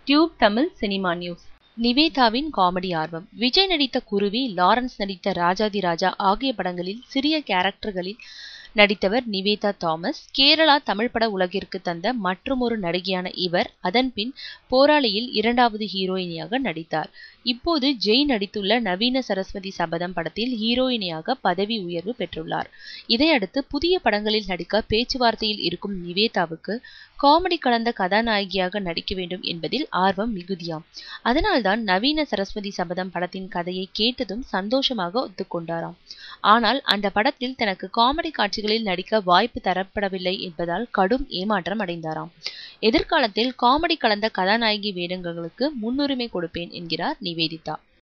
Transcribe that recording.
tube Tamil cinema news நிவேதாவின் comedy ஆர்வம் விஜய் நடித்த குருவி லாரன்ஸ் நடித்த ராஜாதி ராஜா ஆகிய படங்களில் சிறிய கேரக்டர்களில் நடித்தவர் நிவேதா தாமஸ் கேரளா தமிழ் பட உலகிற்கு தந்த மற்றுமொரு நடிகையான இவர் அதன்பின் போராளியில் இரண்டாவது ஹீரோயினியாக நடித்தார் இப்போது ஜெய் நடித்துள்ள நவீன சரஸ்வதி சபதம் படத்தில் ஹீரோயினியாக பதவி உயர்வு பெற்றுள்ளார் இதையடுத்து புதிய படங்களில் நடிக்க பேச்சுவார்த்தையில் இருக்கும் நிவேதாவுக்கு காமெடி கலந்த கதாநாயகியாக நடிக்க வேண்டும் என்பதில் ஆர்வம் மிகுதியாம் அதனால்தான் நவீன சரஸ்வதி சபதம் படத்தின் கதையை கேட்டதும் சந்தோஷமாக ஒத்துக்கொண்டாராம் ஆனால் அந்த படத்தில் தனக்கு காமெடி காட்சிகளில் நடிக்க வாய்ப்பு தரப்படவில்லை என்பதால் கடும் ஏமாற்றம் அடைந்தாராம் எதிர்காலத்தில் காமெடி கலந்த கதாநாயகி வேடங்களுக்கு முன்னுரிமை கொடுப்பேன் என்கிறார் நிவேதிதா